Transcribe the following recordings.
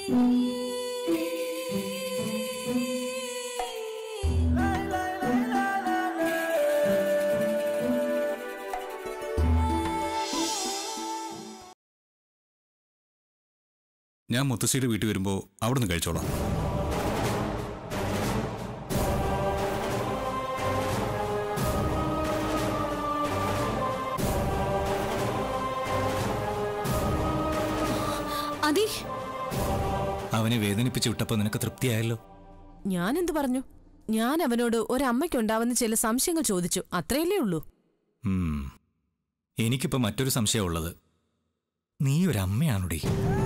ഞാൻ മുത്തശ്ശിയുടെ വീട്ടിൽ വരുമ്പോൾ അവിടെ നിന്ന് കഴിച്ചോളാം അതി അവനെ വേദനിപ്പിച്ച് വിട്ടപ്പോൾ നിനക്ക് തൃപ്തിയായല്ലോ ഞാൻ എന്തു പറഞ്ഞു ഞാൻ അവനോട് ഒരമ്മയ്ക്കുണ്ടാവുന്ന ചില സംശയങ്ങൾ ചോദിച്ചു അത്രയല്ലേ ഉള്ളൂ ഉം. എനിക്കിപ്പോ മറ്റൊരു സംശയമുള്ളത് നീ ഒരു അമ്മയാണോടി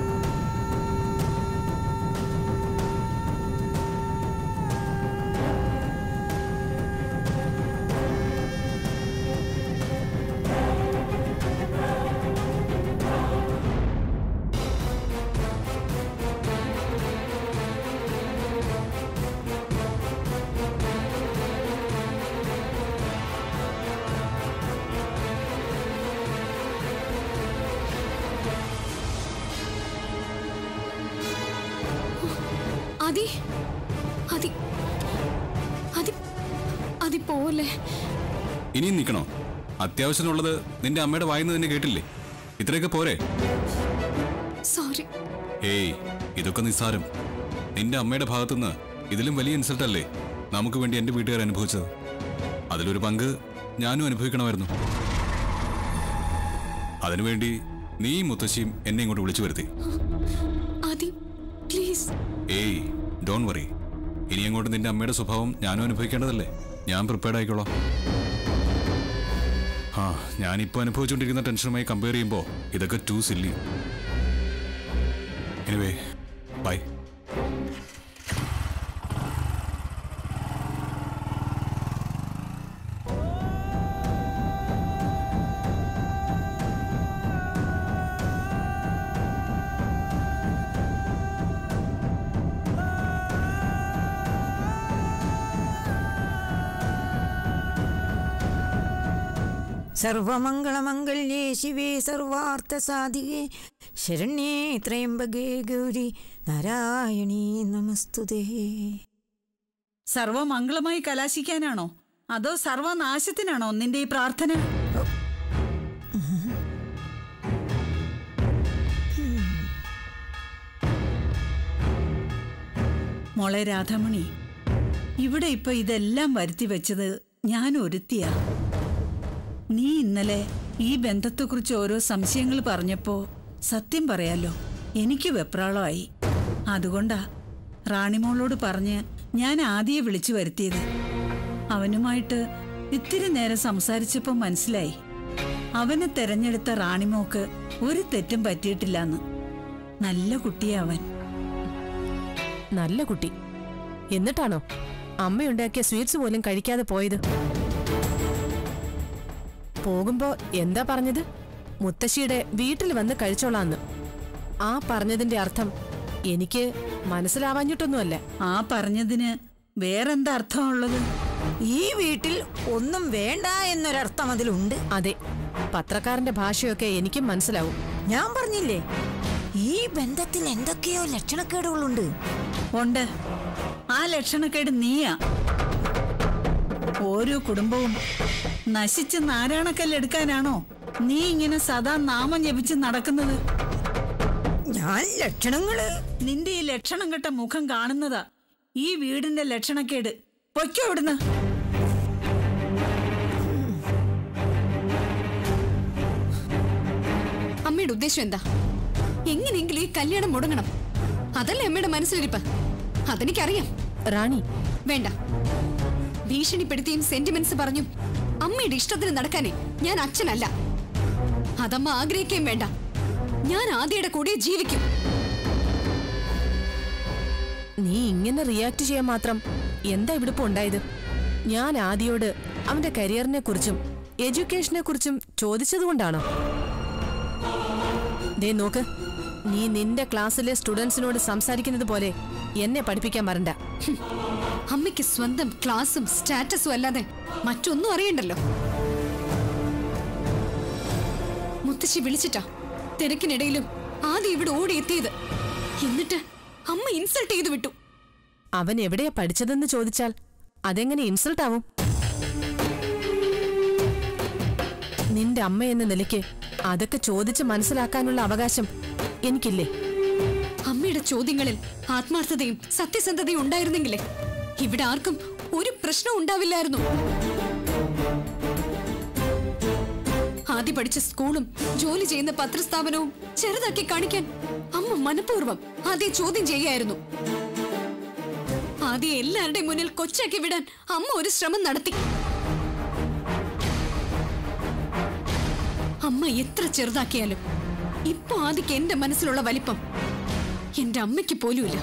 അതി അതി അതി അതി പോലെ ഇനിയും നിൽക്കണോ അത്യാവശ്യത്തിനുള്ളത് നിന്റെ അമ്മയുടെ വായിന്ന് തന്നെ കേട്ടില്ലേ ഇത്രയൊക്കെ പോരെ സോറി ഏയ് ഇതൊക്കെ നിസ്സാരം നിന്റെ അമ്മയുടെ ഭാഗത്തുനിന്ന് ഇതിലും വലിയ ഇൻസൾട്ട് അല്ലേ നമുക്ക് വേണ്ടി എന്റെ വീട്ടുകാർ അനുഭവിച്ചത് അതിലൊരു പങ്ക് ഞാനും അനുഭവിക്കണമായിരുന്നു അതിനുവേണ്ടി നീ മുത്തശ്ശിയും എന്നെ ഇങ്ങോട്ട് വിളിച്ചു വരുത്തി അതി പ്ലീസ് ഏയ് ഡോൺ വറി ഇനി അങ്ങോട്ട് നിന്റെ അമ്മയുടെ സ്വഭാവം ഞാനും അനുഭവിക്കേണ്ടതല്ലേ ഞാൻ പ്രിപ്പയർഡ് ആയിക്കോളാം ആ ഞാനിപ്പോൾ അനുഭവിച്ചുകൊണ്ടിരിക്കുന്ന ടെൻഷനുമായി കമ്പയർ ചെയ്യുമ്പോൾ ഇതൊക്കെ ടു സില്ലി എനിവേ ബൈ സർവമംഗളമംഗല്യേ ശിവേ സർവാർത്ഥസാധികേ ശരണ്യേ ത്രയംബകേ ഗൗരി നാരായണീ നമസ്തുതേ സർവമംഗളമായി കലാശിക്കാനാണോ അതോ സർവനാശത്തിനാണോ നിന്റെ ഈ പ്രാർത്ഥന മോളെ രാധാമണി ഇവിടെ ഇപ്പൊ ഇതെല്ലാം വരുത്തി വെച്ചത് ഞാൻ ഒരുത്തിയാ നീ ഇന്നലെ ഈ ബന്ധത്തെക്കുറിച്ച് ഓരോ സംശയങ്ങൾ പറഞ്ഞപ്പോ സത്യം പറയാലോ എനിക്ക് വെപ്രാളമായി അതുകൊണ്ടാ റാണിമോളോട് പറഞ്ഞ് ഞാൻ ആദ്യെ വിളിച്ചു വരുത്തിയത് അവനുമായിട്ട് ഇത്തിരി നേരം സംസാരിച്ചപ്പോൾ മനസ്സിലായി അവനെ തെരഞ്ഞെടുത്ത റാണിമോക്ക് ഒരു തെറ്റും പറ്റിയിട്ടില്ലെന്ന് നല്ല കുട്ടിയാ അവൻ നല്ല കുട്ടി എന്നിട്ടാണോ അമ്മയുണ്ടാക്കിയ സ്വീറ്റ്സ് പോലും കഴിക്കാതെ പോയത് പോകുമ്പോ എന്താ പറഞ്ഞത് മുത്തശ്ശിയുടെ വീട്ടിൽ വന്ന് കഴിച്ചോളാന്ന് ആ പറഞ്ഞതിന്റെ അർത്ഥം എനിക്ക് മനസ്സിലാവാഞ്ഞിട്ടൊന്നുമല്ല ആ പറഞ്ഞതിന് വേറെന്താ അർത്ഥമുള്ളത് ഈ വീട്ടിൽ ഒന്നും വേണ്ട എന്നൊരർത്ഥം അതിലുണ്ട് അതെ പത്രക്കാരന്റെ ഭാഷയൊക്കെ എനിക്കും മനസ്സിലാവും ഞാൻ പറഞ്ഞില്ലേ ഈ ബന്ധത്തിൽ എന്തൊക്കെയോ ലക്ഷണക്കേടുകളുണ്ട് ഉണ്ട് ആ ലക്ഷണക്കേട് നീയാ ഓരോ കുടുംബവും നശിച്ച് നാരായണക്കല്ലെടുക്കാനാണോ നീ ഇങ്ങനെ സദാ നാമം ജപിച്ച് നടക്കുന്നത് ഞാൻ ലക്ഷണങ്ങള് നിന്റെ ഈ ലക്ഷണം കെട്ട മുഖം കാണുന്നതാ ഈ വീടിന്റെ ലക്ഷണക്കേട് പൊയ്ക്കോ ഇവിടുന്ന് അമ്മയുടെ ഉദ്ദേശം എന്താ എങ്ങനെയെങ്കിലും ഈ കല്യാണം മുടങ്ങണം അതല്ലേ അമ്മയുടെ മനസ്സിലിരിപ്പ് അതെനിക്കറിയാം റാണി വേണ്ട ഭീഷണിപ്പെടുത്തിയും സെന്റിമെന്റ്സ് പറഞ്ഞും അമ്മയുടെ ഇഷ്ടത്തിന് നടക്കാനേ ഞാൻ അച്ഛനല്ല അതമ്മ ആഗ്രഹിക്കുകയും വേണ്ട ഞാൻ ആദ്യയുടെ കൂടെ ജീവിക്കും നീ ഇങ്ങനെ റിയാക്ട് ചെയ്യാൻ മാത്രം എന്താ ഇവിടെ ഇപ്പൊ ഉണ്ടായത് ഞാൻ ആദിയോട് അവന്റെ കരിയറിനെ കുറിച്ചും എഡ്യൂക്കേഷനെ കുറിച്ചും ചോദിച്ചതുകൊണ്ടാണോ ദേ നോക്ക് നീ നിന്റെ ക്ലാസ്സിലെ സ്റ്റുഡൻസിനോട് സംസാരിക്കുന്നത് പോലെ എന്നെ പഠിപ്പിക്കാൻ വരണ്ട ഹും. അമ്മയ്ക്ക് സ്വന്തം ക്ലാസും സ്റ്റാറ്റസും അല്ലാതെ മറ്റൊന്നും അറിയണ്ടല്ലോ മുത്തശ്ശി വിളിച്ചിട്ടാ തിരക്കിനിടയിലും ആദ്യം ഇവിടെ ഓടിയെത്തിയത് എന്നിട്ട് അമ്മ ഇൻസൾട്ട് ചെയ്തു വിട്ടു അവൻ എവിടെയാ പഠിച്ചതെന്ന് ചോദിച്ചാൽ അതെങ്ങനെ ഇൻസൾട്ട് ആവും നിന്റെ അമ്മ എന്ന നിലയ്ക്ക് അതൊക്കെ ചോദിച്ച് മനസ്സിലാക്കാനുള്ള അവകാശം എനിക്കില്ലേ അമ്മയുടെ ചോദ്യങ്ങളിൽ ആത്മാർത്ഥതയും സത്യസന്ധതയും ഉണ്ടായിരുന്നെങ്കിലേ ഇവിടെ ആർക്കും ഒരു പ്രശ്നവും ഉണ്ടാവില്ലായിരുന്നു ആദ്യ പഠിച്ച സ്കൂളും ജോലി ചെയ്യുന്ന പത്രസ്ഥാപനവും ചെറുതാക്കി കാണിക്കാൻ അമ്മ മനഃപൂർവ്വം ആദ്യം ചോദ്യം ചെയ്യായിരുന്നു ആദ്യം എല്ലാവരുടെയും മുന്നിൽ കൊച്ചാക്കി വിടാൻ അമ്മ ഒരു ശ്രമം നടത്തി അമ്മ എത്ര ചെറുതാക്കിയാലും ഇപ്പൊ ആദ്യക്ക് എന്റെ മനസ്സിലുള്ള വലിപ്പം എന്റെ അമ്മയ്ക്ക് പോലുമില്ല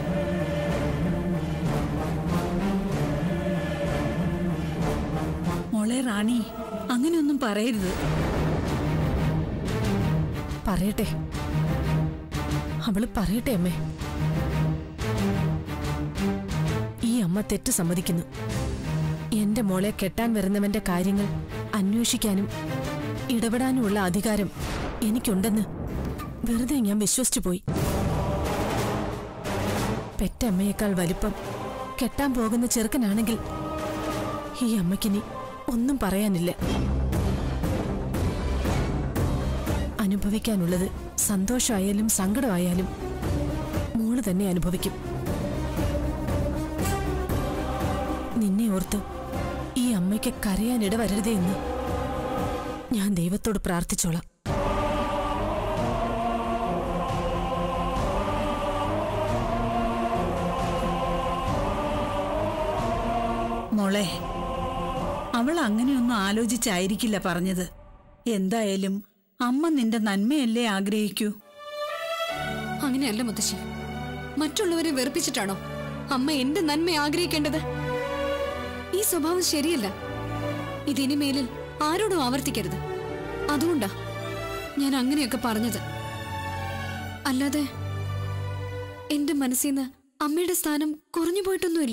മോളെ റാണി അങ്ങനെയൊന്നും പറയരുത് പറയട്ടെ അവള് പറയട്ടെ അമ്മേ ഈ അമ്മ തെറ്റ് സമ്മതിക്കുന്നു എന്റെ മോളെ കെട്ടാൻ വരുന്നവന്റെ കാര്യങ്ങൾ അന്വേഷിക്കാനും ഇടപെടാനുമുള്ള അധികാരം എനിക്കുണ്ടെന്ന് വെറുതെ ഞാൻ വിശ്വസിച്ചു പോയി പെറ്റമ്മയേക്കാൾ വലിപ്പം കെട്ടാൻ പോകുന്ന ചെറുക്കനാണെങ്കിൽ ഈ അമ്മയ്ക്കിനി ഒന്നും പറയാനില്ല അനുഭവിക്കാനുള്ളത് സന്തോഷമായാലും സങ്കടമായാലും മോള് തന്നെ അനുഭവിക്കും നിന്നെ ഓർത്ത് ഈ അമ്മയ്ക്ക് കരയാനിട വരരുതേ എന്ന് ഞാൻ ദൈവത്തോട് പ്രാർത്ഥിച്ചോളാം മോളെ അവൾ അങ്ങനെയൊന്നും ആലോചിച്ചായിരിക്കില്ല പറഞ്ഞത് എന്തായാലും അമ്മ നിന്റെ നന്മയല്ലേ ആഗ്രഹിക്കൂ അങ്ങനെയല്ല മുത്തശ്ശി മറ്റുള്ളവരെ വെറുപ്പിച്ചിട്ടാണോ അമ്മ എന്റെ നന്മ ആഗ്രഹിക്കേണ്ടത് ഈ സ്വഭാവം ശരിയല്ല ഇതിനി മേലിൽ ആരോടും ആവർത്തിക്കരുത് അതുകൊണ്ടാ ഞാൻ അങ്ങനെയൊക്കെ പറഞ്ഞത് അല്ലാതെ എന്റെ മനസ്സിൽ നിന്ന് അമ്മയുടെ സ്ഥാനം കുറഞ്ഞു പോയിട്ടൊന്നുമില്ല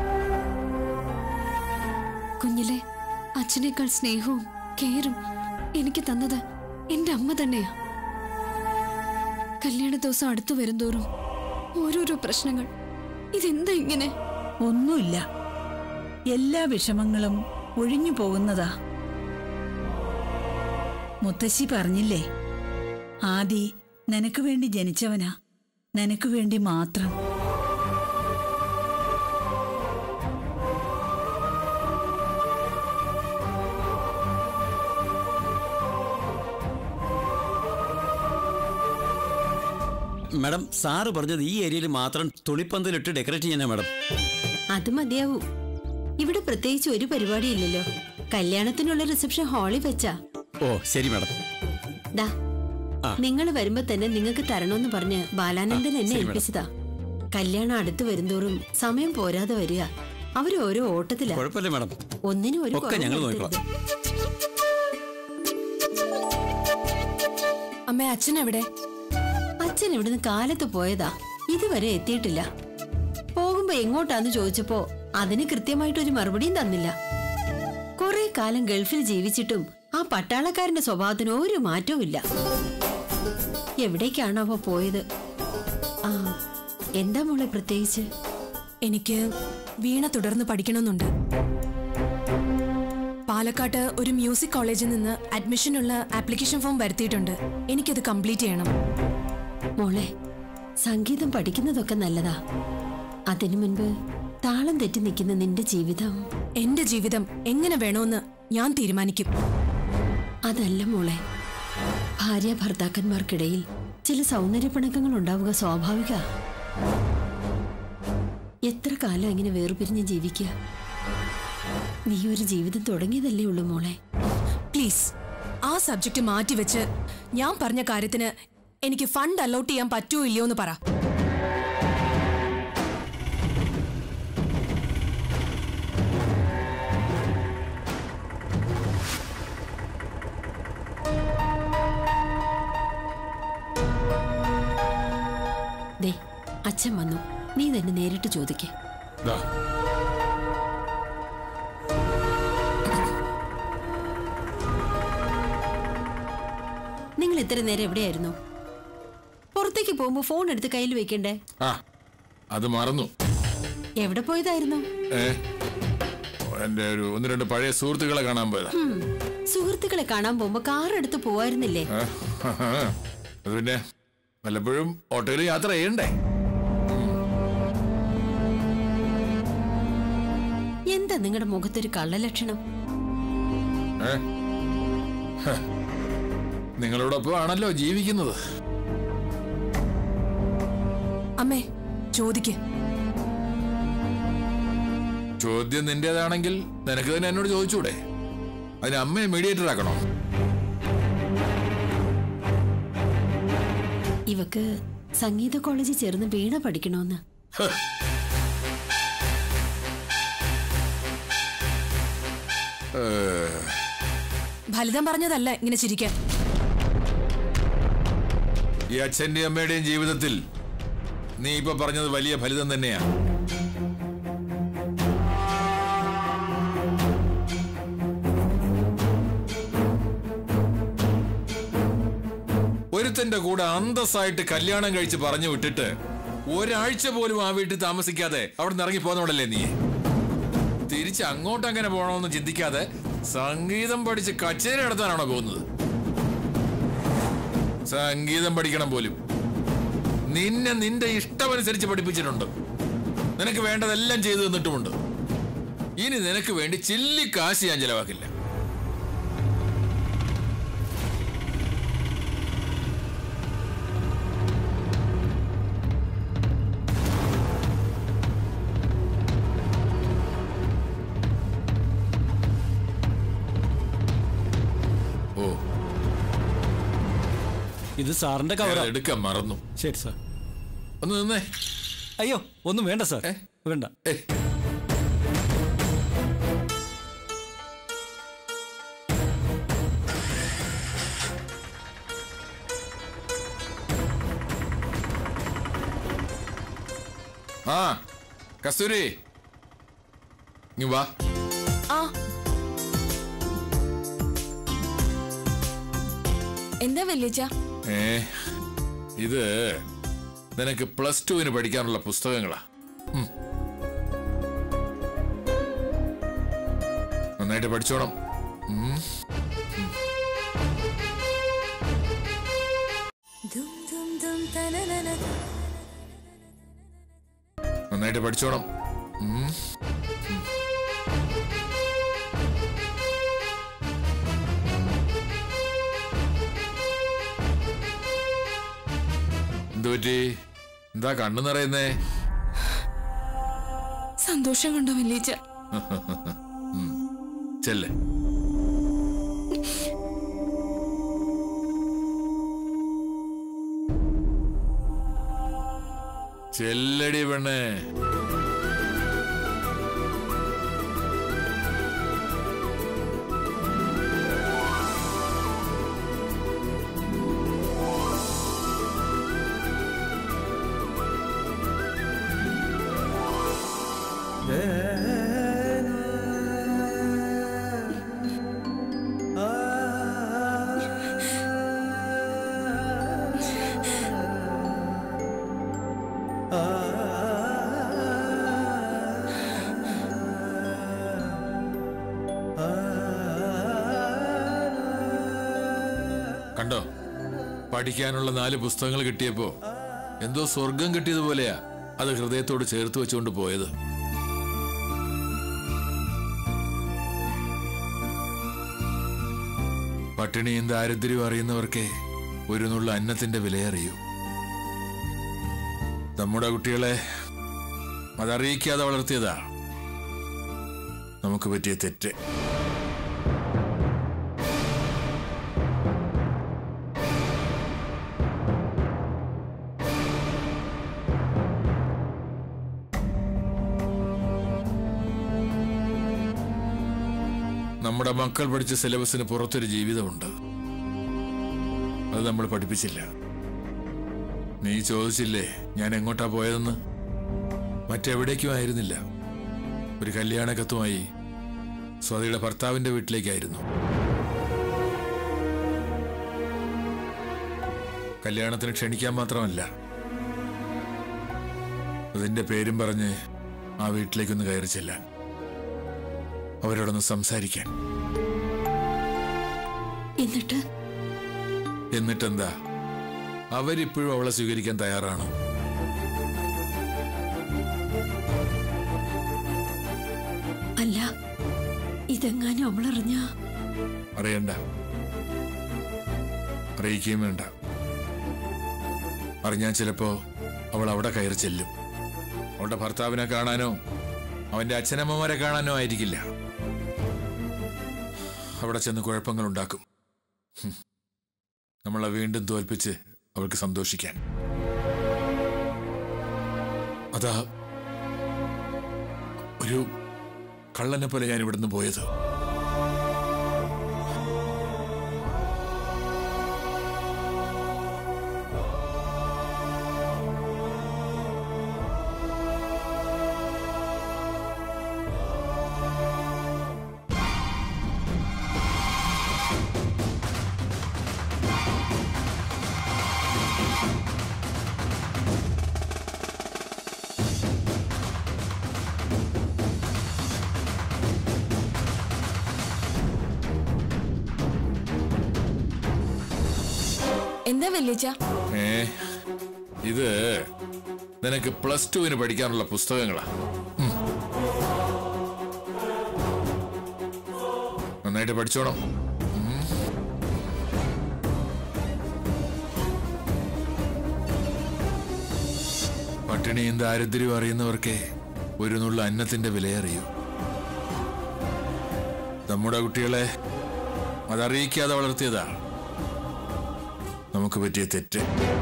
കുഞ്ഞിലെ അച്ഛനേക്കാൾ സ്നേഹവും കെയറും എനിക്ക് തന്നത് എന്റെ അമ്മ തന്നെയാ കല്യാണ ദിവസം അടുത്തു വരുംതോറും ഓരോരോ പ്രശ്നങ്ങൾ ഇതെന്താ ഇങ്ങനെ ഒന്നുമില്ല എല്ലാ വിഷമങ്ങളും ഒഴിഞ്ഞു പോകുന്നതാ മുത്തശ്ശി പറഞ്ഞില്ലേ ആദി നിനക്ക് വേണ്ടി ജനിച്ചവനാ നിനക്ക് വേണ്ടി മാത്രം മാഡം സാറ് പറഞ്ഞത് ഈ ഏരിയയിൽ മാത്രം തുണിപ്പന്തലിട്ട് ഡെക്കറേറ്റ് ചെയ്യാനാ മാഡം അത് മതിയാവൂ ഇവിടെ പ്രത്യേകിച്ച് ഒരു പരിപാടിയില്ലല്ലോ കല്യാണത്തിനുള്ള റിസപ്ഷൻ ഹാളിൽ വെച്ചാ ഓ ശരി മാഡം ദാ ആ. നിങ്ങൾ വരുമ്പോ തന്നെ നിങ്ങൾക്ക് തരണമെന്ന് പറഞ്ഞ് ബാലാനന്ദൻ ആ, എന്നെ ശരി, ഏൽപ്പിച്ചതാ കല്യാണം അടുത്ത് വരുന്തോറും സമയം പോരാതെ വരിക അവര് ഓരോ ഓട്ടത്തിലാ കുഴപ്പമില്ല മാഡം ഒന്നിനും ഒരു ഒക്കെ കുറവും ഞങ്ങൾ വരുത്തരുത്. അമ്മ അച്ഛൻ എവിടെ അച്ഛൻ ഇവിടുന്ന് കാലത്ത് പോയതാ ഇതുവരെ എത്തിയിട്ടില്ല പോകുമ്പോ എങ്ങോട്ടാന്ന് ചോദിച്ചപ്പോ അതിന് കൃത്യമായിട്ടൊരു മറുപടിയും തന്നില്ല കുറെ കാലം ഗൾഫിൽ ജീവിച്ചിട്ടും ആ പട്ടാളക്കാരന്റെ സ്വഭാവത്തിന് ഒരു മാറ്റവും ഇല്ല എവിടേക്കാണാവോ പോയത് ആ എന്താ മോളെ പ്രത്യേകിച്ച് എനിക്ക് വീണ തുടർന്ന് പഠിക്കണമെന്നുണ്ട് പാലക്കാട്ട് ഒരു മ്യൂസിക് കോളേജിൽ നിന്ന് അഡ്മിഷനുള്ള ആപ്ലിക്കേഷൻ ഫോം വരുത്തിയിട്ടുണ്ട് എനിക്കത് കംപ്ലീറ്റ് ചെയ്യണം മോളെ സംഗീതം പഠിക്കുന്നതൊക്കെ നല്ലതാ അതിനു മുൻപ് താളം തെറ്റി നിൽക്കുന്ന നിന്റെ ജീവിതം എന്റെ ജീവിതം എങ്ങനെ വേണമെന്ന് ഞാൻ തീരുമാനിക്കും അതല്ല മോളെ ഭാര്യ ഭർത്താക്കന്മാർക്കിടയിൽ ചില സൗന്ദര്യ പിണക്കങ്ങൾ ഉണ്ടാവുക സ്വാഭാവിക എത്ര കാലം ഇങ്ങനെ വേർപിരിഞ്ഞ് ജീവിക്കുക നീ ഒരു ജീവിതം തുടങ്ങിയതല്ലേ ഉള്ളൂ മോളെ പ്ലീസ് ആ സബ്ജക്റ്റ് മാറ്റിവെച്ച് ഞാൻ പറഞ്ഞ കാര്യത്തിന് എനിക്ക് ഫണ്ട് അലോട്ട് ചെയ്യാൻ പറ്റുമോ ഇല്ലയോ എന്ന് പറ ദേ അച്ഛൻ വന്നു നീ തന്നെ നേരിട്ട് ചോദിക്കേ ദാ, നിങ്ങൾ ഇത്ര നേരം എവിടെയായിരുന്നു പുറത്തേക്ക് പോകുമ്പോൾ ഫോൺ എടുത്ത് കയ്യിൽ വെക്കണ്ടേ ആ അത് മറന്നു എവിടെ പോയതായിരുന്നു ഏ എന്റെ ഒരു ഒന്ന് രണ്ട് പഴയ സുഹൃത്തുക്കളെ കാണാൻ പോയതാ ഉം. സുഹൃത്തുക്കളെ കാണാൻ പോകുമ്പോ കാർ എടുത്ത് പോവായിരുന്നില്ലേ ഏ? അത് പിന്നെ വല്ലപ്പോഴും ഓട്ടോയിൽ യാത്ര ചെയ്യണ്ടേ എന്താ നിങ്ങളുടെ മുഖത്തൊരു കള്ളലക്ഷണം ഏ? ഹ. നിങ്ങളോടൊപ്പം ആണല്ലോ ജീവിക്കുന്നത് അമ്മേ ചോദിക്ക് ചോദ്യം നിന്റേതാണെങ്കിൽ നിനക്ക് തന്നെ എന്നോട് ചോദിച്ചൂടെ അതിന് അമ്മയെ മീഡിയേറ്റർ ആക്കണോ ഇവക്ക് സംഗീത കോളേജിൽ ചേർന്ന് വീണ പഠിക്കണോന്ന് ഏ, ഫലിതം പറഞ്ഞതല്ല ഇങ്ങനെ ചിരിക്കാൻ ഈ അച്ഛന്റെയും അമ്മയുടെയും ജീവിതത്തിൽ നീ ഇപ്പൊ പറഞ്ഞത് വലിയ ഫലിതം തന്നെയാ ഒരുത്തന്റെ കൂടെ അന്തസ്സായിട്ട് കല്യാണം കഴിച്ച് പറഞ്ഞു വിട്ടിട്ട് ഒരാഴ്ച പോലും ആ വീട്ടിൽ താമസിക്കാതെ അവിടെ നിന്ന് ഇറങ്ങി പോന്നവളല്ലേ നീ തിരിച്ച് അങ്ങോട്ട് അങ്ങനെ പോകണമെന്ന് ചിന്തിക്കാതെ സംഗീതം പഠിച്ച് കച്ചേരി നടത്താനാണോ പോകുന്നത് സംഗീതം പഠിക്കണം പോലും നിന്നെ നിന്റെ ഇഷ്ടമനുസരിച്ച് പഠിപ്പിച്ചിട്ടുണ്ട് നിനക്ക് വേണ്ടതെല്ലാം ചെയ്തു തന്നിട്ടുമുണ്ട് ഇനി നിനക്ക് വേണ്ടി ചില്ലി കാശ് ഞാൻ ചെലവാക്കില്ല ഓ ഇത് സാറിന്റെ കവറ ഞാൻ എടുക്കാൻ മറന്നു ശരി സാർ ഒന്ന് നിന്നേ അയ്യോ ഒന്നും വേണ്ട സാർ ഏ? വേണ്ട ഏയ് ആ കസ്തൂരി ഇങ്ങ് വാ ആ എന്താ വല്യച്ച ഏ ഇത് നിനക്ക് പ്ലസ് ടുവിന് പഠിക്കാനുള്ള പുസ്തകങ്ങളാ ഉം. നന്നായിട്ട് പഠിച്ചോണം ഉം. നന്നായിട്ട് പഠിച്ചോണം ഉം. എന്തു പറ്റി എന്താ കണ്ണു നിറയുന്നേ സന്തോഷം കൊണ്ടോ വല്യച്ച ചെല്ലേ ചെല്ലടി പെണ്ണേ കണ്ടോ പഠിക്കാനുള്ള നാല് പുസ്തകങ്ങൾ കിട്ടിയപ്പോ എന്തോ സ്വർഗം കിട്ടിയതുപോലെയാ അത് ഹൃദയത്തോട് ചേർത്ത് വെച്ചുകൊണ്ട് പോയത് പട്ടിണിയും ദാരിദ്ര്യവും അറിയുന്നവർക്കേ ഒരു നുള്ള അന്നത്തിന്റെ വിലയറിയൂ നമ്മുടെ കുട്ടികളെ അതറിയിക്കാതെ വളർത്തിയതാ നമുക്ക് പറ്റിയ തെറ്റ് നമ്മുടെ മക്കൾ പഠിച്ച സിലബസിന് പുറത്തൊരു ജീവിതമുണ്ട് അത് നമ്മൾ പഠിപ്പിച്ചില്ല നീ ചോദിച്ചില്ലേ ഞാൻ എങ്ങോട്ടാ പോയതെന്ന് മറ്റെവിടേക്കും ആയിരുന്നില്ല ഒരു കല്യാണ കത്തുമായി സ്വാതിയുടെ ഭർത്താവിന്റെ വീട്ടിലേക്കായിരുന്നു കല്യാണത്തിന് ക്ഷണിക്കാൻ മാത്രമല്ല അതിന്റെ പേരും പറഞ്ഞ് ആ വീട്ടിലേക്കൊന്ന് കയറി ചെല്ലാൻ അവരോടൊന്ന് സംസാരിക്കാൻ എന്നിട്ട് എന്നിട്ടെന്താ അവരിപ്പോഴും അവളെ സ്വീകരിക്കാൻ തയ്യാറാണോ അല്ല ഇതെങ്ങാനും അവളറിഞ്ഞ അറിയണ്ട അറിയിക്കുകയും വേണ്ട അറിഞ്ഞാൽ ചിലപ്പോ അവൾ അവിടെ കയറി ചെല്ലും അവളുടെ ഭർത്താവിനെ കാണാനോ അവന്റെ അച്ഛനമ്മമാരെ കാണാനോ ആയിരിക്കില്ല അവിടെ ചെന്ന് കുഴപ്പങ്ങൾ ഉണ്ടാക്കും ഹും. നമ്മളെ വീണ്ടും തോൽപ്പിച്ച് അവൾക്ക് സന്തോഷിക്കാൻ അതാ ഒരു കള്ളനെ പോലെ ഞാൻ ഇവിടുന്ന് പോയത് എന്താ വല്യച്ച ഏ ഇത് നിനക്ക് പ്ലസ് ടുവിന് പഠിക്കാനുള്ള പുസ്തകങ്ങളാ ഉം. നന്നായിട്ട് പഠിച്ചോണം ഉം. പട്ടിണിയും ദാരിദ്ര്യവും അറിയുന്നവർക്കേ ഒരു നുള്ള അന്നത്തിന്റെ വിലയറിയൂ നമ്മുടെ കുട്ടികളെ അതറിയിക്കാതെ വളർത്തിയതാ നമുക്ക് പറ്റിയ തെറ്റ്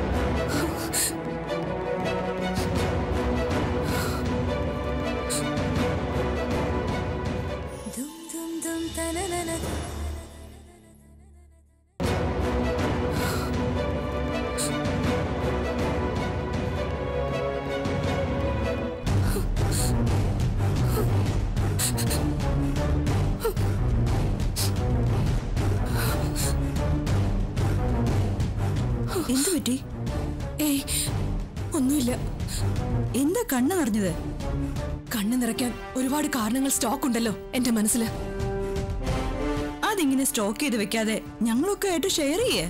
എന്തു പറ്റി ഏയ് ഒന്നുമില്ല എന്താ കണ്ണ് നിറഞ്ഞത് കണ്ണു നിറയ്ക്കാൻ ഒരുപാട് കാരണങ്ങൾ സ്റ്റോക്ക് ഉണ്ടല്ലോ എന്റെ മനസ്സില് അതിങ്ങനെ സ്റ്റോക്ക് ചെയ്ത് വെക്കാതെ ഞങ്ങളൊക്കെ ആയിട്ട് ഷെയർ ചെയ്യേ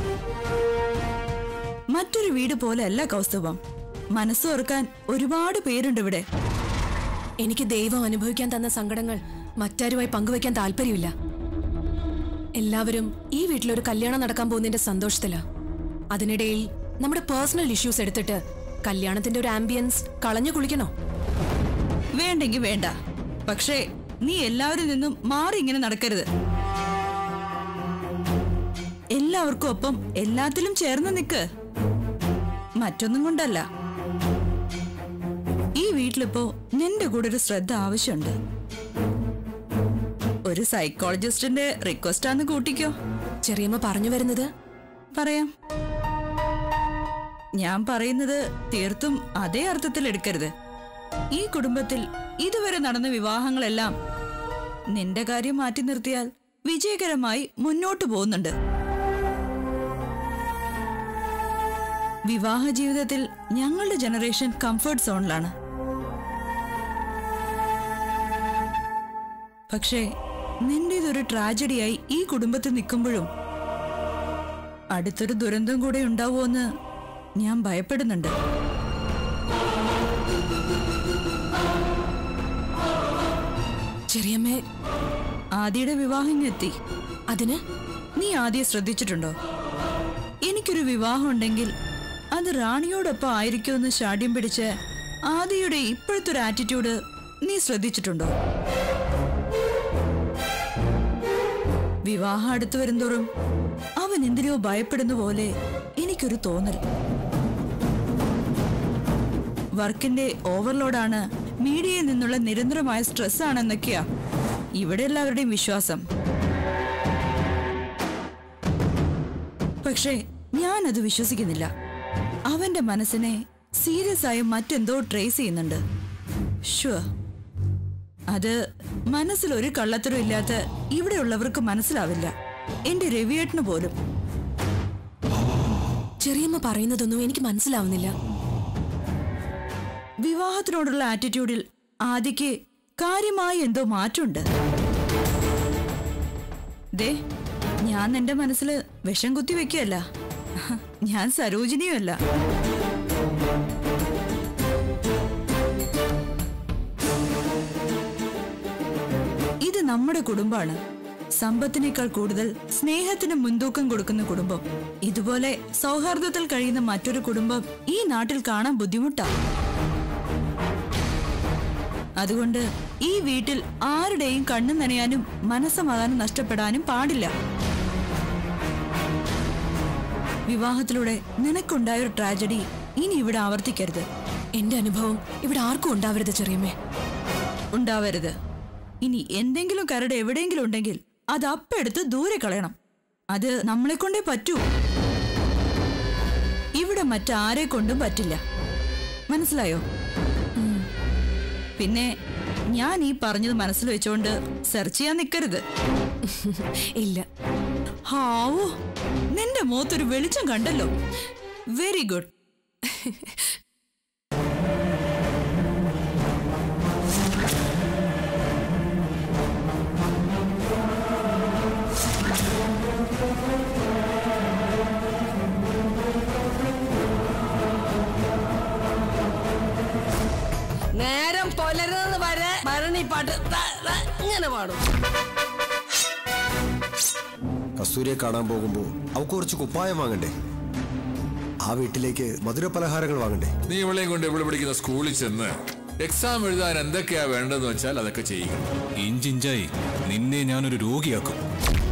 മറ്റൊരു വീട് പോലെ അല്ല കൗസ്തുഭം മനസ്സോർക്കാൻ ഒരുപാട് പേരുണ്ട് ഇവിടെ എനിക്ക് ദൈവം അനുഭവിക്കാൻ തന്ന സങ്കടങ്ങൾ മറ്റാരുമായി പങ്കുവയ്ക്കാൻ താല്പര്യമില്ല എല്ലാവരും ഈ വീട്ടിലൊരു കല്യാണം നടക്കാൻ പോകുന്നതിന്റെ സന്തോഷത്തിലാ അതിനിടയിൽ നമ്മുടെ പേഴ്സണൽ ഇഷ്യൂസ് എടുത്തിട്ട് കല്യാണത്തിന്റെ ഒരു ആംബിയൻസ് കളഞ്ഞു കുളിക്കണോ വേണ്ടെങ്കി വേണ്ട പക്ഷേ നീ എല്ലാവരിൽ നിന്നും മാറി ഇങ്ങനെ നടക്കരുത് എല്ലാവർക്കും ഒപ്പം എല്ലാത്തിലും ചേർന്ന് നിൽക്ക് മറ്റൊന്നും കൊണ്ടല്ല ഈ വീട്ടിലിപ്പോ നിന്റെ കൂടെ ഒരു ശ്രദ്ധ ആവശ്യമുണ്ട് ഒരു സൈക്കോളജിസ്റ്റിന്റെ റിക്വസ്റ്റ് ആന്ന് കൂട്ടിക്കോ ചെറിയമ്മ പറഞ്ഞു വരുന്നത് പറയാം ഞാൻ പറയുന്നത് തീർത്തും അതേ അർത്ഥത്തിൽ എടുക്കരുത് ഈ കുടുംബത്തിൽ ഇതുവരെ നടന്ന വിവാഹങ്ങളെല്ലാം നിന്റെ കാര്യം മാറ്റി നിർത്തിയാൽ വിജയകരമായി മുന്നോട്ടു പോകുന്നുണ്ട് വിവാഹ ജീവിതത്തിൽ ഞങ്ങളുടെ ജനറേഷൻ കംഫർട്ട് സോണിലാണ് പക്ഷേ നിന്റേതൊരു ട്രാജഡിയായി ഈ കുടുംബത്തിൽ നിൽക്കുമ്പോഴും അടുത്തൊരു ദുരന്തം കൂടെ ഉണ്ടാവുമെന്ന് ഞാൻ ഭയപ്പെടുന്നുണ്ട് ചെറിയമ്മേ ആദിയുടെ വിവാഹം എത്തി അതിന് നീ ആദ്യം ശ്രദ്ധിച്ചിട്ടുണ്ടോ എനിക്കൊരു വിവാഹം ഉണ്ടെങ്കിൽ അത് റാണിയോടൊപ്പം ആയിരിക്കുമെന്ന് ശാഠ്യം പിടിച്ച് ആദിയുടെ ഇപ്പോഴത്തെ ഒരു ആറ്റിറ്റ്യൂഡ് നീ ശ്രദ്ധിച്ചിട്ടുണ്ടോ വിവാഹം അടുത്തു വരുന്തോറും അവൻ എന്തിനോ ഭയപ്പെടുന്ന പോലെ എനിക്കൊരു തോന്നൽ വർക്കിന്റെ ഓവർലോഡാണ് മീഡിയയിൽ നിന്നുള്ള നിരന്തരമായ സ്ട്രെസ് ആണെന്നൊക്കെയാ ഇവിടെ എല്ലാവരുടെയും വിശ്വാസം പക്ഷേ ഞാനത് വിശ്വസിക്കുന്നില്ല അവന്റെ മനസ്സിനെ സീരിയസ് ആയി മറ്റെന്തോ ട്രേസ് ചെയ്യുന്നുണ്ട് ഷുവർ അത് മനസ്സിൽ ഒരു കള്ളത്തരം ഇല്ലാത്ത ഇവിടെയുള്ളവർക്ക് മനസ്സിലാവില്ല എന്റെ രവിയേട്ടന് പോലും ചെറിയമ്മ പറയുന്നതൊന്നും എനിക്ക് മനസ്സിലാവുന്നില്ല വിവാഹത്തിനോടുള്ള ആറ്റിറ്റ്യൂഡിൽ ആദിക്ക് കാര്യമായി എന്തോ മാറ്റമുണ്ട് ദേ ഞാൻ നിന്റെ മനസ്സിൽ വിഷം കുത്തി വെക്കുകയല്ല ഞാൻ സരോജിനിയുമല്ല ഇത് നമ്മുടെ കുടുംബാണ് സമ്പത്തിനേക്കാൾ കൂടുതൽ സ്നേഹത്തിന് മുൻതൂക്കം കൊടുക്കുന്ന കുടുംബം ഇതുപോലെ സൗഹാർദ്ദത്തിൽ കഴിയുന്ന മറ്റൊരു കുടുംബം ഈ നാട്ടിൽ കാണാൻ ബുദ്ധിമുട്ടാണ് അതുകൊണ്ട് ഈ വീട്ടിൽ ആരുടെയും കണ്ണു നനയാനും മനസ്സമാധാനം നഷ്ടപ്പെടാനും പാടില്ല വിവാഹത്തിലൂടെ നിനക്കുണ്ടായ ഒരു ട്രാജഡി ഇനി ഇവിടെ ആവർത്തിക്കരുത് എന്റെ അനുഭവം ഇവിടെ ആർക്കും ഉണ്ടാവരുത് ചെറിയമ്മേ ഉണ്ടാവരുത് ഇനി എന്തെങ്കിലും കരട് എവിടെയെങ്കിലും ഉണ്ടെങ്കിൽ അത് അപ്പെടുത്ത് ദൂരെ കളയണം അത് നമ്മളെ കൊണ്ടേ പറ്റൂ ഇവിടെ മറ്റാരെ കൊണ്ടും പറ്റില്ല മനസ്സിലായോ ഉം. പിന്നെ ഞാൻ ഈ പറഞ്ഞത് മനസ്സിൽ വെച്ചോണ്ട് സെർച്ച് ചെയ്യാൻ നിൽക്കരുത് ഇല്ല ഹാവോ നിന്റെ മുഖത്തൊരു വെളിച്ചം കണ്ടല്ലോ വെരി ഗുഡ് നേരം പുലരുന്നത് വരെ ഭരണി പാട്ട് ദാ, ദാ, ഇങ്ങനെ പാടും കസ്തൂരിയെ കാണാൻ പോകുമ്പോൾ അവൾക്ക് കുറച്ച് കുപ്പായം വാങ്ങണ്ടേ ആ വീട്ടിലേക്ക് മധുര പലഹാരങ്ങൾ വാങ്ങണ്ടേ നീ ഇവളെയും കൊണ്ട് ഇവിടെ പഠിക്കുന്ന സ്കൂളിൽ ചെന്ന് എക്സാം എഴുതാൻ എന്തൊക്കെയാ വേണ്ടതെന്ന് വെച്ചാൽ അതൊക്കെ ചെയ്യുക ഇഞ്ചിഞ്ചായി നിന്നെ ഞാനൊരു രോഗിയാക്കും